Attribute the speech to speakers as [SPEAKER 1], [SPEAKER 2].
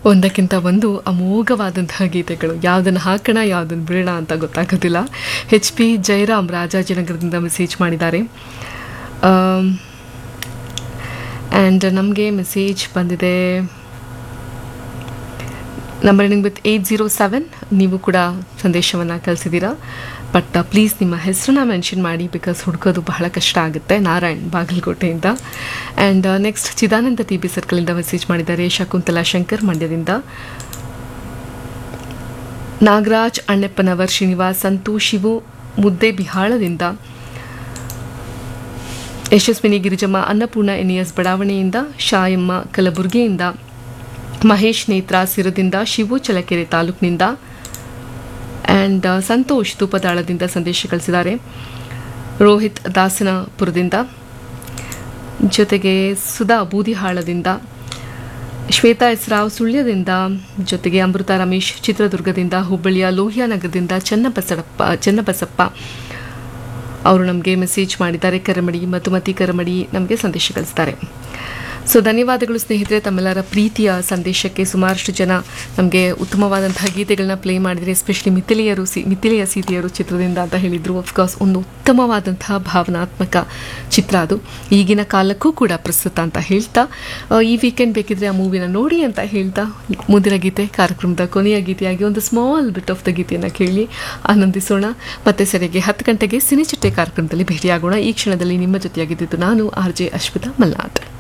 [SPEAKER 1] ಒಂದಕ್ಕಿಂತ ಒಂದು ಅಮೋಘವಾದಂತಹ ಗೀತೆಗಳು ಯಾವುದನ್ನು ಹಾಕೋಣ ಯಾವುದನ್ನು ಬಿಡೋಣ ಅಂತ ಗೊತ್ತಾಗೋದಿಲ್ಲ ಎಚ್ ಪಿ ಜಯರಾಮ್ ರಾಜಾಜಿನಗರದಿಂದ ಮೆಸೇಜ್ ಮಾಡಿದ್ದಾರೆ ಆ್ಯಂಡ್ ನಮಗೆ ಮೆಸೇಜ್ ಬಂದಿದೆ number ending with eight zero seven ನೀವು ಕೂಡ ಸಂದೇಶವನ್ನು ಕಳಿಸಿದ್ದೀರಾ ಬಟ್ ಪ್ಲೀಸ್ ನಿಮ್ಮ ಹೆಸರನ್ನ ಮೆನ್ಷನ್ ಮಾಡಿ ಬಿಕಾಸ್ ಹುಡುಕೋದು ಬಹಳ ಕಷ್ಟ ಆಗುತ್ತೆ ನಾರಾಯಣ್ ಬಾಗಲಕೋಟೆಯಿಂದ and next Chidananda T B ಸರ್ಕಲಿಂದ ಮೆಸೇಜ್ ಮಾಡಿದ್ದಾರೆ ಶಕುಂತಲಾ ಶಂಕರ್ ಮಂಡ್ಯದಿಂದ ನಾಗರಾಜ್ ಅಣ್ಣಪ್ಪನವರ್ ಶ್ರೀನಿವಾಸ್ ಸಂತೋಷ್ ಶಿವು ಮುದ್ದೆ ಬಿಹಾಳದಿಂದ ಯಶಸ್ವಿನಿ ಗಿರಿಜಮ್ಮ ಅನ್ನಪೂರ್ಣ ಎನ್ಇಎಸ್ ಬಡಾವಣೆಯಿಂದ ಶಾಯಮ್ಮ ಕಲಬುರಗಿಯಿಂದ ಮಹೇಶ್ ನೇತ್ರ ಸಿರದಿಂದ ಶಿವು ಚಲಕೆರೆ ತಾಲೂಕಿನಿಂದ ಆ್ಯಂಡ್ ಸಂತೋಷ್ ತೂಪದಾಳದಿಂದ ಸಂದೇಶ ಕಳಿಸಿದ್ದಾರೆ ರೋಹಿತ್ ದಾಸನಪುರದಿಂದ ಜೊತೆಗೆ ಸುಧಾ ಬೂದಿಹಾಳದಿಂದ ಶ್ವೇತಾ ಎಸ್ ರಾವ್ ಸುಳ್ಯದಿಂದ ಜೊತೆಗೆ ಅಮೃತ ರಮೇಶ್ ಚಿತ್ರದುರ್ಗದಿಂದ ಹುಬ್ಬಳ್ಳಿಯ ಲೋಹಿಯಾ ನಗರದಿಂದ ಚನ್ನಬಸಪ್ಪ ಚನ್ನಬಸಪ್ಪ ಅವರು ನಮಗೆ ಮೆಸೇಜ್ ಮಾಡಿದ್ದಾರೆ ಕರಮಡಿ ಮಧುಮತಿ ಕರಮಡಿ ನಮಗೆ ಸಂದೇಶ ಕಳಿಸ್ತಾರೆ ಸೊ ಧನ್ಯವಾದಗಳು ಸ್ನೇಹಿತರೆ ತಮ್ಮೆಲ್ಲರ ಪ್ರೀತಿಯ ಸಂದೇಶಕ್ಕೆ ಸುಮಾರಷ್ಟು ಜನ ನಮಗೆ ಉತ್ತಮವಾದಂತಹ ಗೀತೆಗಳನ್ನ ಪ್ಲೇ ಮಾಡಿದರೆ ಎಸ್ಪೆಷಲಿ ಮಿಥಿಲಿಯರು ಸಿ ಮಿಥಿಲಿಯ ಸೀತೆಯರು ಚಿತ್ರದಿಂದ ಅಂತ ಹೇಳಿದರು ಅಫ್ಕೋರ್ಸ್ ಒಂದು ಉತ್ತಮವಾದಂತಹ ಭಾವನಾತ್ಮಕ ಚಿತ್ರ ಅದು ಈಗಿನ ಕಾಲಕ್ಕೂ ಕೂಡ ಪ್ರಸ್ತುತ ಅಂತ ಹೇಳ್ತಾ ಆ, ಈ ವೀಕೆಂಡ್ ಬೇಕಿದ್ರೆ ಆ ಮೂವಿನ ನೋಡಿ ಅಂತ ಹೇಳ್ತಾ ಮುಂದಿನ ಗೀತೆ ಕಾರ್ಯಕ್ರಮದ ಕೊನೆಯ ಗೀತೆಯಾಗಿ ಒಂದು ಸ್ಮಾಲ್ ಬಿಟ್ ಆಫ್ ದ ಗೀತೆಯನ್ನು ಕೇಳಿ ಆನಂದಿಸೋಣ ಮತ್ತೆ ಸರಿಯಾಗಿ ಹತ್ತು ಗಂಟೆಗೆ ಸಿನಿಚಿಟ್ಟೆ ಕಾರ್ಯಕ್ರಮದಲ್ಲಿ ಭೇಟಿಯಾಗೋಣ ಈ ಕ್ಷಣದಲ್ಲಿ ನಿಮ್ಮ ಜೊತೆಯಾಗಿದ್ದು ನಾನು ಆರ್ ಜೆ ಅಶ್ವಿತಾ ಮಲ್ನಾಥ್